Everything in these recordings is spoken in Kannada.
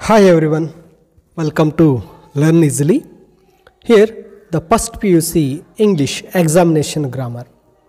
Hi everyone, welcome to Learn Easily. Here the first PUC English examination grammar.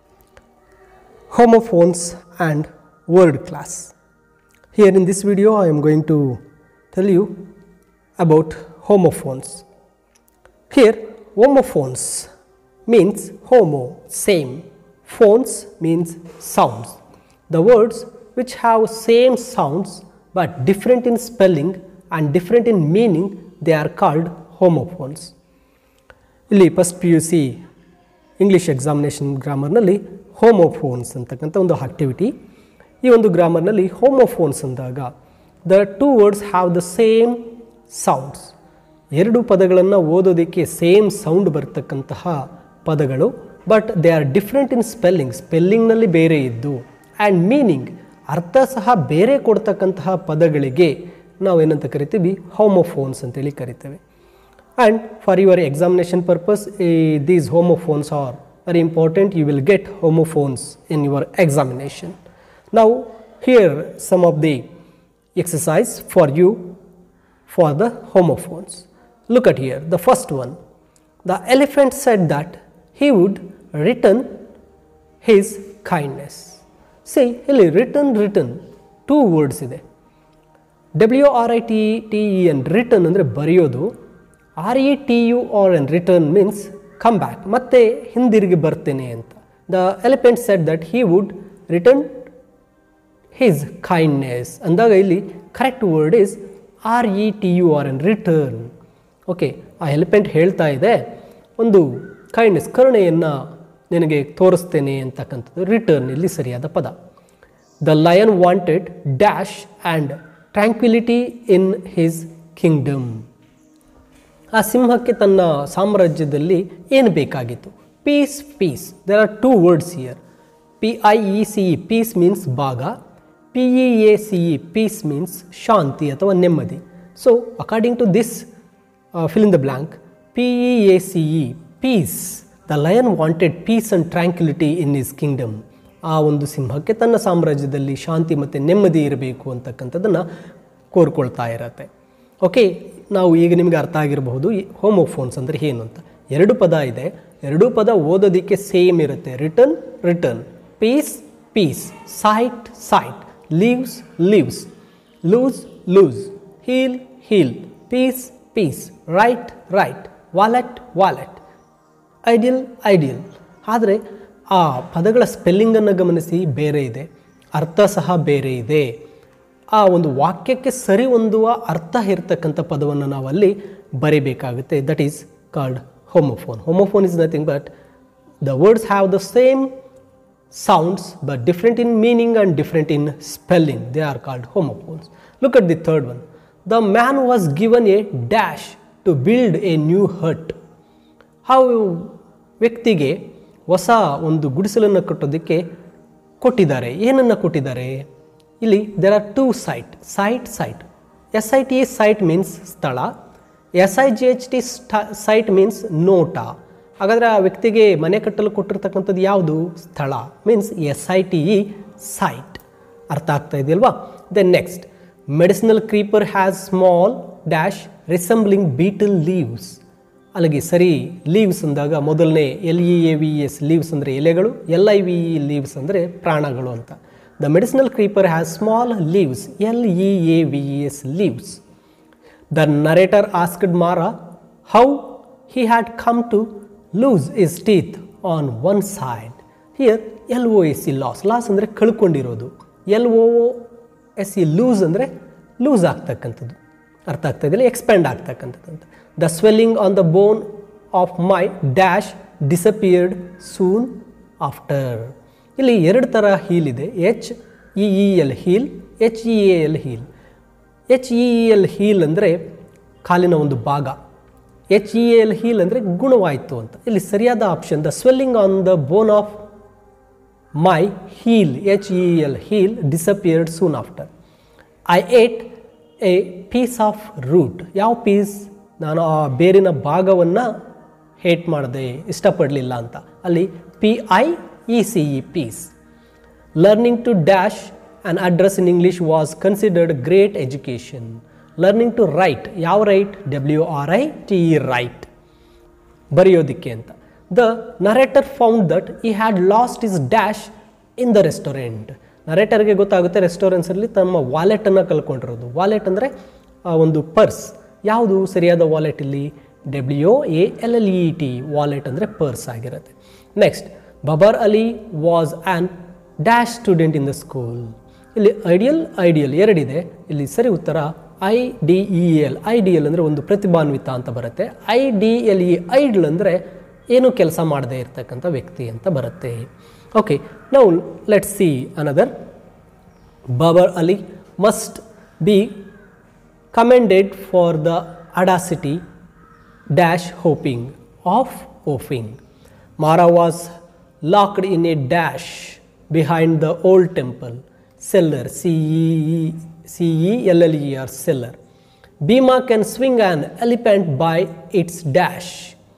Homophones and word class. Here in this video I am going to tell you about homophones. Here homophones means homo same, phones means sounds. The words which have same sounds but different in spelling and different in meaning they are called homophones. ಇಲ್ಲಿ first P U C English examination ಗ್ರಾಮರ್ನಲ್ಲಿ ಹೋಮೋಫೋನ್ಸ್ ಅಂತಕ್ಕಂಥ ಒಂದು ಆಕ್ಟಿವಿಟಿ ಈ ಒಂದು ಗ್ರಾಮರ್ನಲ್ಲಿ ಹೋಮೋಫೋನ್ಸ್ ಅಂದಾಗ the two words have the same sounds ಎರಡು ಪದಗಳನ್ನು ಓದೋದಕ್ಕೆ ಸೇಮ್ ಸೌಂಡ್ ಬರ್ತಕ್ಕಂತಹ ಪದಗಳು but they are different in spelling ಸ್ಪೆಲ್ಲಿಂಗ್ನಲ್ಲಿ ಬೇರೆ ಇದ್ದು ಆ್ಯಂಡ್ ಮೀನಿಂಗ್ ಅರ್ಥ ಸಹ ಬೇರೆ ಕೊಡ್ತಕ್ಕಂತಹ ಪದಗಳಿಗೆ ನಾವೇನಂತ ಕರಿತೀವಿ ಹೋಮೋಫೋನ್ಸ್ ಅಂತೇಳಿ ಕರಿತೇವೆ and for your examination purpose eh, these homophones are very important you will get homophones in your examination now here some of the exercise for you for the homophones look at here the first one the elephant said that he would return his kindness see ಇಲ್ಲಿ ರಿಟರ್ನ್ ರಿಟರ್ನ್ ಟೂ ವರ್ಡ್ಸ್ ಇದೆ W R I T T E N return ಅಂದರೆ ಬರೆಯೋದು R E T U R N return means come back ಮತ್ತೆ ಹಿಂದಿರುಗಿ ಬರ್ತೇನೆ ಅಂತ the elephant said that he would return his kindness ಅಂದಾಗ ಇಲ್ಲಿ correct word is R E T U R N return okay ಆ ಎಲಿಫೆಂಟ್ ಹೇಳ್ತಾ ಇದೆ ಒಂದು ಕೈಂಡ್ನೆಸ್ ಕರುಣೆಯನ್ನು ನಿನಗೆ ತೋರಿಸ್ತೇನೆ ಅಂತಕ್ಕಂಥದ್ದು ರಿಟರ್ನ್ ಇಲ್ಲಿ ಸರಿಯಾದ ಪದ the lion wanted dash and tranquility in his kingdom ಆ ಸಿಂಹಕ್ಕೆ ತನ್ನ ಸಾಮ್ರಾಜ್ಯದಲ್ಲಿ ಏನು ಬೇಕಾಗಿತ್ತು peace piece there are two words here P I E C E piece means ಭಾಗ P E A C E piece means ಶಾಂತಿ ಅಥವಾ ನೆಮ್ಮದಿ so according to this fill in the blank P E A C E peace the lion wanted peace and tranquility in his kingdom ಆ ಒಂದು ಸಿಂಹಕ್ಕೆ ತನ್ನ ಸಾಮ್ರಾಜ್ಯದಲ್ಲಿ ಶಾಂತಿ ಮತ್ತು ನೆಮ್ಮದಿ ಇರಬೇಕು ಅಂತಕ್ಕಂಥದ್ದನ್ನು ಕೋರ್ಕೊಳ್ತಾ ಇರತ್ತೆ ಓಕೆ ನಾವು ಈಗ ನಿಮಗೆ ಅರ್ಥ ಆಗಿರಬಹುದು ಈ ಹೋಮೋಫೋನ್ಸ್ ಅಂದರೆ ಏನು ಅಂತ ಎರಡು ಪದ ಇದೆ ಎರಡೂ ಪದ ಓದೋದಕ್ಕೆ ಸೇಮ್ ಇರುತ್ತೆ return return peace piece site sight leaves leaves loose lose heal heel peace piece right write wallet wallet ideal ideal ಆದರೆ ಆ ಪದಗಳ ಸ್ಪೆಲ್ಲಿಂಗನ್ನು ಗಮನಿಸಿ ಬೇರೆ ಇದೆ ಅರ್ಥ ಸಹ ಬೇರೆ ಇದೆ ಆ ಒಂದು ವಾಕ್ಯಕ್ಕೆ ಸರಿ ಹೊಂದುವ ಅರ್ಥ ಇರತಕ್ಕಂಥ ಪದವನ್ನು ನಾವು ಅಲ್ಲಿ ಬರೀಬೇಕಾಗುತ್ತೆ that is called homophone homophone is nothing but the words have the same sounds but different in meaning and different in spelling. They are called homophones. Look at the third one. The man was given a dash to build a new hut. How ವ್ಯಕ್ತಿಗೆ ಹೊಸ ಒಂದು ಗುಡಿಸಲನ್ನು ಕಟ್ಟೋದಕ್ಕೆ ಕೊಟ್ಟಿದ್ದಾರೆ ಏನನ್ನು ಕೊಟ್ಟಿದ್ದಾರೆ ಇಲ್ಲಿ there are two site sight site S I T site means ಸ್ಥಳ S I G H T site means ನೋಟ ಹಾಗಾದರೆ ಆ ವ್ಯಕ್ತಿಗೆ ಮನೆ ಕಟ್ಟಲು ಕೊಟ್ಟಿರ್ತಕ್ಕಂಥದ್ದು ಯಾವುದು ಸ್ಥಳ means S I T E site ಅರ್ಥ ಆಗ್ತಾ ಇದೆಯಲ್ವಾ then next medicinal creeper has small dash resembling beetle leaves ಅಲ್ಲಿಗೆ ಸರಿ ಲೀವ್ಸ್ ಅಂದಾಗ ಮೊದಲನೇ L E A V S leaves ಅಂದರೆ ಎಲೆಗಳು L I V E leaves ಅಂದರೆ ಪ್ರಾಣಗಳು ಅಂತ the medicinal creeper has small leaves L E A V S leaves the narrator asked Mara how he had come to lose his teeth on one side here L O S C loss loss ಅಂದರೆ ಕಳ್ಕೊಂಡಿರೋದು L O S C lose ಅಂದರೆ ಲೂಸ್ ಆಗ್ತಕ್ಕಂಥದ್ದು ಅರ್ಥ ಆಗ್ತಾ ಇದೆಯಲ್ಲ ಎಕ್ಸ್ಪ್ಯಾಂಡ್ ಆಗ್ತಕ್ಕಂಥದ್ದು ಅಂತ the swelling on the bone of my dash disappeared soon after ಇಲ್ಲಿ ಎರಡು ಥರ ಹೀಲ್ ಇದೆ H E E L heal H E A L heal H E E L heel ಅಂದರೆ ಕಾಲಿನ ಒಂದು ಭಾಗ ಎಚ್ ಇ ಎಲ್ ಹೀಲ್ ಅಂದರೆ ಗುಣವಾಯಿತು ಅಂತ ಇಲ್ಲಿ ಸರಿಯಾದ option the swelling on the bone of my heel H E L heel disappeared soon after I ate a piece of root ಯಾವ ಪೀಸ್ ನಾನು ಆ ಬೇರಿನ ಭಾಗವನ್ನು ಹೇಟ್ ಮಾಡಿದೆ ಇಷ್ಟಪಡಲಿಲ್ಲ ಅಂತ ಅಲ್ಲಿ P I E C E piece learning to dash An address in English was considered great education. Learning to write ಯಾವ write W R I T E write ಬರೆಯೋದಕ್ಕೆ ಅಂತ the narrator found that he had lost his dash in the restaurant ನರೇಟರ್ಗೆ ಗೊತ್ತಾಗುತ್ತೆ ರೆಸ್ಟೋರೆಂಟ್ಸಲ್ಲಿ ತಮ್ಮ ವಾಲೆಟನ್ನು ಕಳ್ಕೊಂಡಿರೋದು ವಾಲೆಟ್ ಅಂದರೆ ಒಂದು ಪರ್ಸ್ ಯಾವುದು ಸರಿಯಾದ ವಾಲೆಟ್ ಇಲ್ಲಿ W A L L E T wallet ಅಂದರೆ ಪರ್ಸ್ ಆಗಿರುತ್ತೆ next Babar Ali was an dash student in the school ಇಲ್ಲಿ ಐಡಿಯಲ್ ಐಡಿಯಲ್ ಎರಡಿದೆ ಇಲ್ಲಿ ಸರಿ ಉತ್ತರ I D E L I D L ಅಂದರೆ ಒಂದು ಪ್ರತಿಭಾನ್ವಿತ ಅಂತ ಬರುತ್ತೆ I D L E idle ಅಂದರೆ ಏನು ಕೆಲಸ ಮಾಡದೇ ಇರ್ತಕ್ಕಂಥ ವ್ಯಕ್ತಿ ಅಂತ ಬರುತ್ತೆ ಓಕೆ ನಾವು let see another Babar Ali must be commended for the audacity dash hoping of offing Mara was locked in a dash behind the old temple cellar C E C E L L E R cellar Bhima can swing an elephant by its dash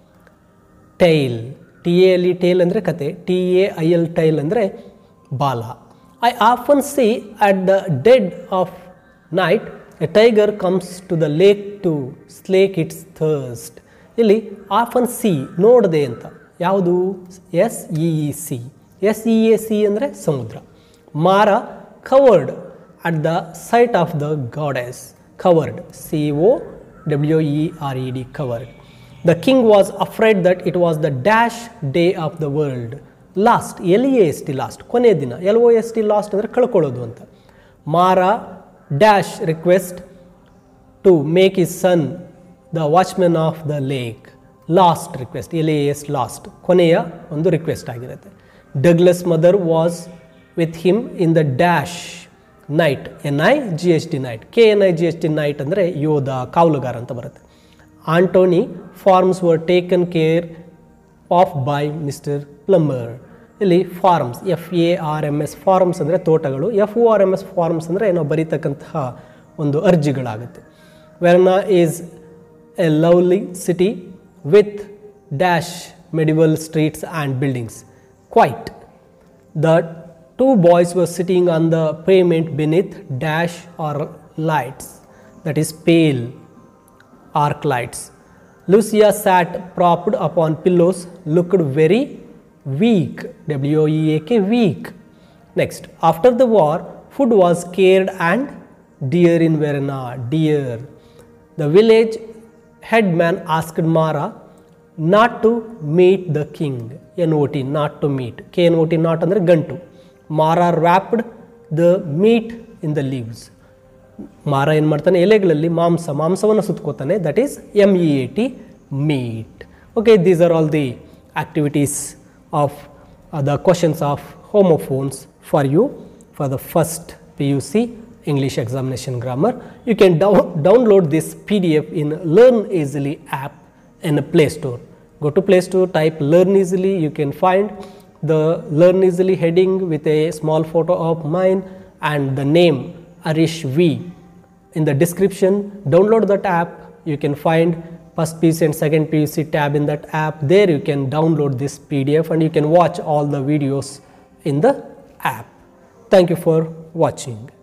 tail T A L E tale ಅಂದರೆ ಕತೆ T A I L tail ಅಂದರೆ ಬಾಲ I often see at the dead of night A tiger comes to the lake to slake its thirst ಇಲ್ಲಿ ಆಫನ್ ಸಿ ನೋಡದೆ ಅಂತ ಯಾವುದು S E E see S E A sea ಅಂದರೆ ಸಮುದ್ರ Mara cowered at the sight of the goddess cowered C O W E R E D cowered the king was afraid that it was the dash day of the world last L A S T last ಕೊನೆಯ ದಿನ L O S T lost ಅಂದರೆ ಕಳ್ಕೊಳ್ಳೋದು ಅಂತ Mara dash request to make his son the watchmen of the lake last request L A S last ಕೊನೆಯ ಒಂದು ರಿಕ್ವೆಸ್ಟ್ ಆಗಿರುತ್ತೆ Douglas mother was with him in the dash night N I G S T night K N I G S T knight ಅಂದರೆ ಯೋಧ ಕಾವಲುಗಾರ ಅಂತ ಬರುತ್ತೆ Antony farms were taken care of by mister Plumber ಇಲ್ಲಿ farms F A R M S forms ಅಂದರೆ ತೋಟಗಳು F O R M S forms ಅಂದರೆ ನಾವು ಬರೀತಕ್ಕಂತಹ ಒಂದು ಅರ್ಜಿಗಳಾಗುತ್ತೆ Verna is a lovely city with dash medieval streets and buildings quite the two boys were sitting on the pavement beneath dash arc lights that is pale arc lights. Lucia sat propped upon pillows, looked very weak. W E A K weak. Next, after the war, food was scarce and dear in Verona, dear. The village headman asked Mara not to meet the king. N-O-T, not to meet. K-N-O-T, not ಅಂದರೆ ಗಂಟು. Mara wrapped the meat in the leaves. ಮಾರ ಏನು ಮಾಡ್ತಾನೆ ಎಲೆಗಳಲ್ಲಿ ಮಾಂಸ ಮಾಂಸವನ್ನು ಸುತ್ಕೋತಾನೆ that is M E A T meat okay these are all the activities of the questions of homophones for you for the first P U C English examination grammar. You can dow- download this PDF in Learn Easily app in a Play Store. Go to Play Store, type Learn Easily. You can find the Learn Easily heading with a small photo of mine and the name Arish V. In the description, download that app. You can find first PUC and second PUC tab in that app. There you can download this PDF and you can watch all the videos in the app. Thank you for watching.